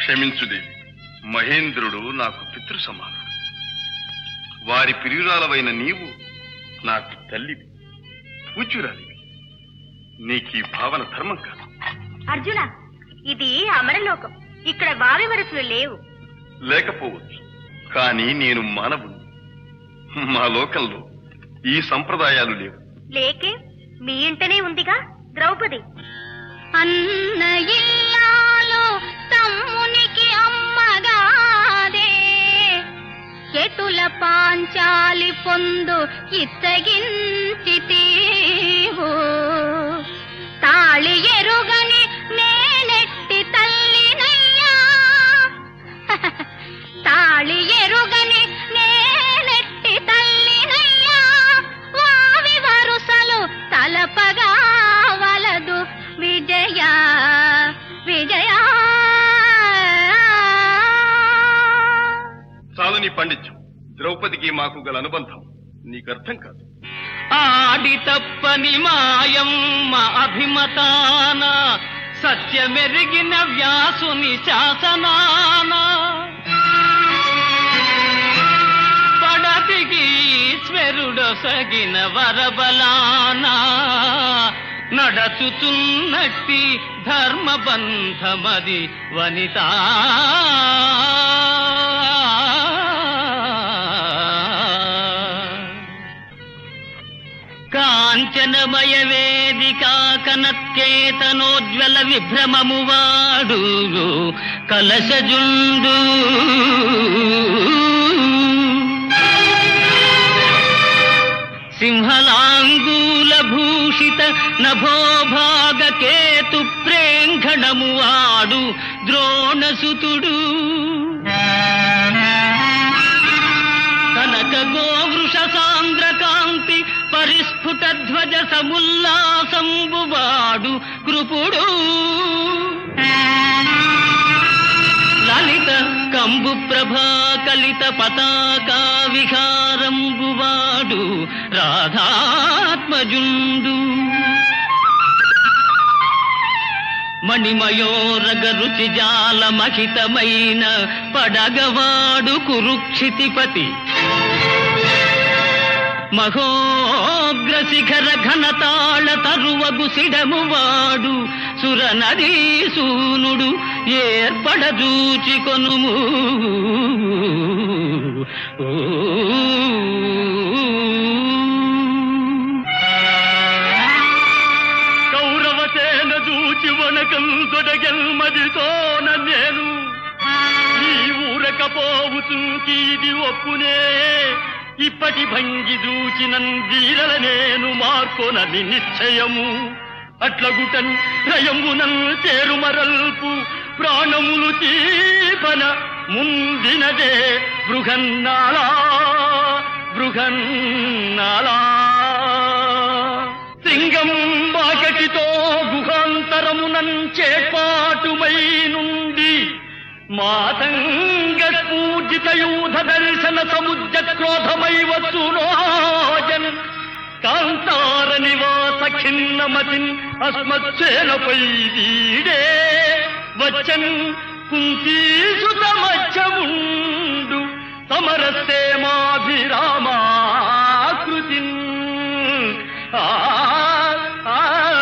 క్షమించుదేవి మహేంద్రుడు నాకు పితృ సమానుడు వారి ప్రియురాలవైన నీవు నాకు తల్లివి పూజ్యురాలివి నీకు ఈ భావన ధర్మం కాదు అర్జున ఇది అమరలోకం ఇక్కడ వావి వరసలు లేవు లేకపోవచ్చు కానీ నేను మానవుని మా లోకంలో ఈ సంప్రదాయాలు లేవు లేకే మీ ఇంటనే ఉందిగా ద్రౌపది అన్న ఇల్లాలు తమ్మునికి అమ్మగాదే ఎటుల పాంచాలి పొందు ఇత్తగించితీవు తాళి ఎరుగని నేనెట్టి తల్లినయ్యా తాళి ఎరుగని నేనెట్టి తల్లినయ్యా వావి వరుసలు తలపగా వలదు విజయ విజయ చాలు నీ పండిత్యం ద్రౌపదికి మాకు గల అనుబంధం నీకు అర్థం కాదు ఆడి తప్పని మాయమ్మ అభిమతాన సత్యమెరిగిన వ్యాసుని శాసనాన పడతికి ఈశ్వరుడొసగిన వరబలాన నడచుతున్నట్టి ధర్మబంధమది వనిత కాంచనమయ వేదికా కనత్కేతనోజ్వల విభ్రమము వాడు కలశజుండు సింహలాంగూల భూషిత నభోభాగ కేతు ప్రేంఘణము వాడు ద్రోణసుతుడు కనక గోవృష సాంద్ర కాంతి పరిస్ఫుట ధ్వజ సముల్లాసంబువాడు కృపుడు లలిత కంబు ప్రభా కలిత పతాకా విహారంబువాడు రాధాత్మజుండు మణిమయోరగ రుచి జాల మహితమైన పడగవాడు కురుక్షితిపతి మహోగ్ర శిఖర ఘనతాళ తరువగు సిడము వాడు సుర నదీ సూనుడు ఏర్పడదూచి కొనుము కౌరవసేన చూచి వనకం తొడగెల్మదితోన నేను ఈ ఊరకపోవుతూ ఇది ఒప్పునే ఇప్పటి భంగి దూచినన్ వీరల నేను మార్కొనని నిశ్చయము అట్లగుటన్ రయమునన్ చేరుమరల్పు ప్రాణములు తీపన ముందినదే బృహన్నాళా బృహన్నాళా సింగం బాకటితో గుహాంతరమునం చేపాటుమై నుండి మాతంగ పూజిత యూధ దర్శన సముద్ర క్రోధమై వచ్చునోజన్ కాంతార నివాస ఖిన్నమతిన్ అస్మత్సేనపై వీడే వచ్చన్ కుంతీసుత మధ్యముండు సమరస్తే మాభిరామాకృతిన్ ఆ ఆ,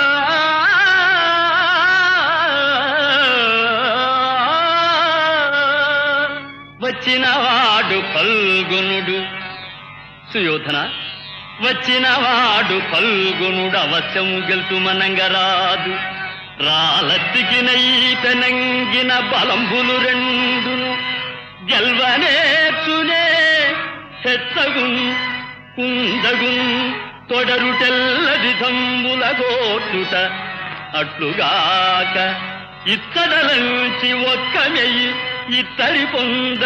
వచ్చినవాడు పల్గునుడు సుయోధన వచ్చినవాడు పల్గునుడు అవశ్యము గెలుతుమనంగరాదు రాలత్తికినై పెనంగిన బలంబులు రెండును గెల్వనేర్చునే హెచ్చగున్ కుందగున్ తొడరుటెల్లది దంబుల గోటుట అట్లుగాక ఇత్తడలంచి ఒక్క మెయ్యి ఇత్తడి పొంద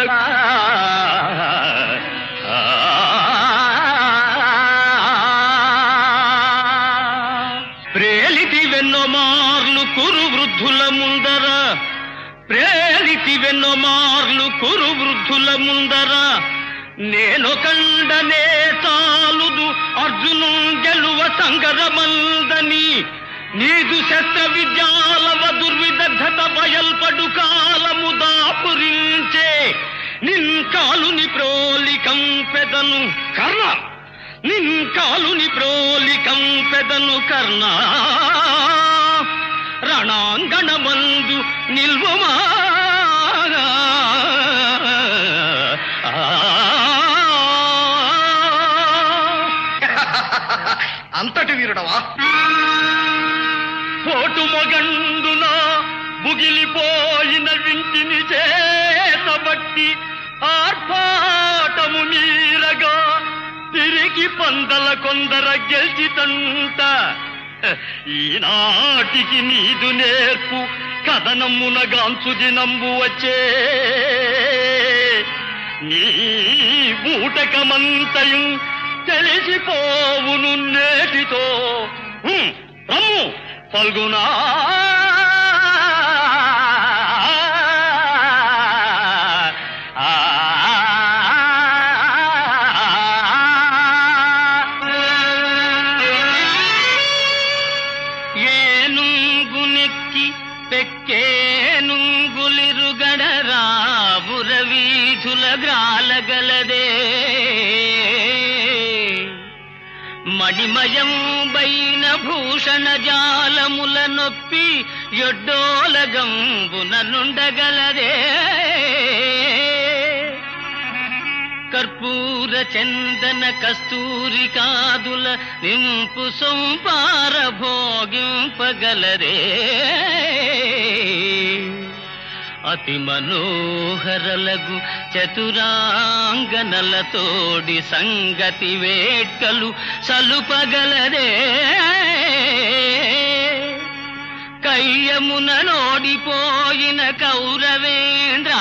ప్రేలితి వెన్నో మార్లు కురు వృద్ధుల ముందర ప్రేలితి వెన్నో మార్లు కురు వృద్ధుల ముందర నేను కండనే చాలుదు అర్జును గెలువ సంగరమందని నీదు శస్త్ర విద్యాలవ దుర్విదగ్ధత బయల్పడు కాలము దాప కాలుని ప్రోలికం పెదను కర్ణ నిన్ కాలుని ప్రోలికం పెదను కర్ణ రణాంగణమందు నిల్వమా అంతటి వీరుడవా పోటు మొగండున బుగిలిపోయిన వింటిని చేతబట్టి ఆర్భాటము మీరగా తిరిగి పందల కొందర గెలిచితంట ఈనాటికి నీదు నేర్పు కథనమున గాంచు దినంబు వచ్చే నీ బూటకమంతయం తెలిసిపోవును నేటితో హ్మ్, రమ్ము ఫల్గునా ఏనుంగునెక్కి పెక్కేనుంగులిరుగడ రావుర వీధుల గ్రాలగలదే మణిమయం బైన భూషణ జాలముల నొప్పి ఎడ్డోలగంబున నుండగలదే కర్పూర చందన కస్తూరి కాదుల నింపు సొంపార భోగింపగలరే అతి మనోహరలగు చతురాంగనలతోడి సంగతి వేట్కలు సలుపగలదే కయ్యమున నోడిపోయిన కౌరవేంద్ర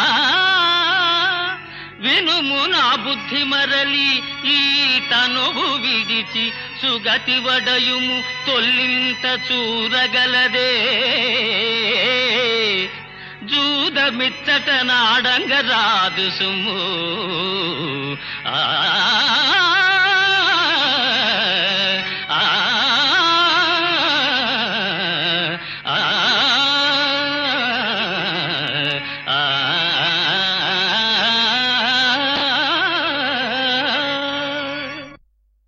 వినుము నా బుద్ధి మరలి ఈ తనువు విడిచి సుగతి వడయుము తొల్లింత చూరగలదే జూదమిచ్చట నాడంగ రాదు సుము ఆ